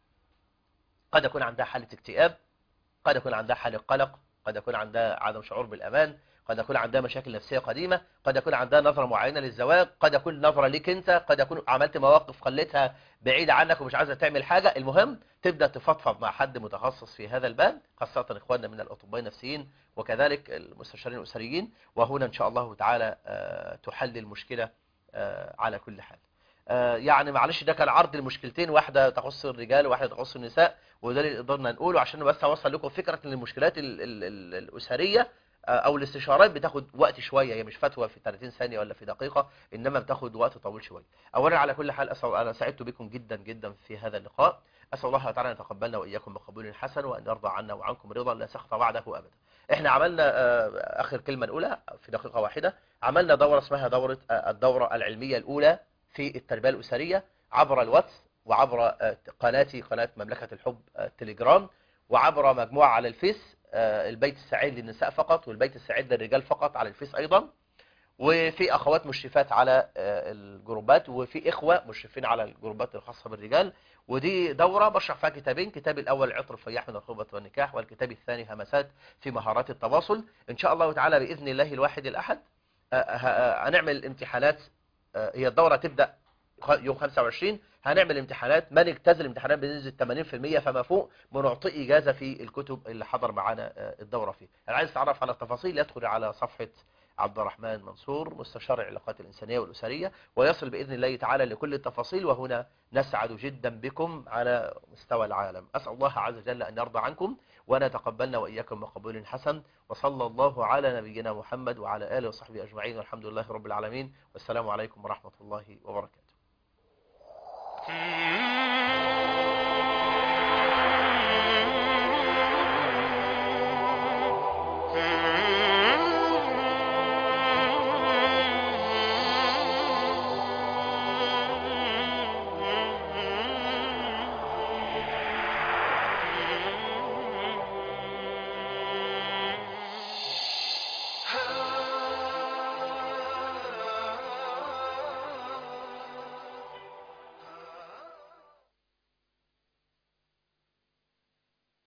قد يكون عندها حالة اكتئاب قد يكون عندها حالة قلق قد يكون عندها عدم شعور بالأمان قد يكون عندها مشاكل نفسية قديمة قد يكون عندها نظرة معينة للزواج قد يكون نظرة ليك انت قد يكون عملت مواقف خليتها بعيدة عنك ومش عايزة تعمل حاجة المهم تبدأ تفضفض مع حد متخصص في هذا الباب خاصة إخواننا من الأطباء النفسيين وكذلك المستشارين الأسريين وهنا إن شاء الله تعالى آه، تحل المشكلة آه، على كل حال آه، يعني معلش ده كان عرض المشكلتين واحدة تخص الرجال وواحدة تخص النساء وده اللي قدرنا نقوله عشان بس اوصل لكم فكرة ان المشكلات ال ال ال الأسرية آه، او الاستشارات بتاخد وقت شوية هي مش فتوى في 30 ثانية ولا في دقيقة انما بتاخد وقت طويل شوية اولا على كل حال اسال انا سعدت بكم جدا جدا في هذا اللقاء اسال الله تعالى ان يتقبلنا واياكم بقبول حسن وان يرضى عنا وعنكم رضا لا سخط بعده ابدا احنا عملنا آه، اخر كلمة الاولى في دقيقة واحدة عملنا دورة اسمها دورة آه، الدورة العلمية الاولى في التربية الاسرية عبر الواتس وعبر آه، قناتي قناة مملكة الحب آه، التليجرام وعبر مجموعة على الفيس آه، البيت السعيد للنساء فقط والبيت السعيد للرجال فقط على الفيس أيضا وفي أخوات مشرفات على آه، الجروبات وفي إخوة مشرفين على الجروبات الخاصة بالرجال ودي دورة بشرح فيها كتابين كتاب الأول عطر الفياح من الخطبة والنكاح والكتاب الثاني همسات في مهارات التواصل إن شاء الله تعالى بإذن الله الواحد الأحد آه، آه، آه، هنعمل امتحانات آه، هي الدورة تبدأ خ- يوم 25 هنعمل امتحانات من اجتاز الامتحانات بنسبة 80% فما فوق بنعطي إجازة في الكتب اللي حضر معانا آه، الدورة فيه اللي عايز يتعرف على التفاصيل يدخل على صفحة عبد الرحمن منصور مستشار العلاقات الإنسانية والأسرية ويصل بإذن الله تعالى لكل التفاصيل وهنا نسعد جدا بكم على مستوى العالم أسأل الله عز وجل أن يرضى عنكم وأن يتقبلنا وإياكم بقبول حسن وصلى الله على نبينا محمد وعلى آله وصحبه أجمعين والحمد لله رب العالمين والسلام عليكم ورحمة الله وبركاته Mm-hmm.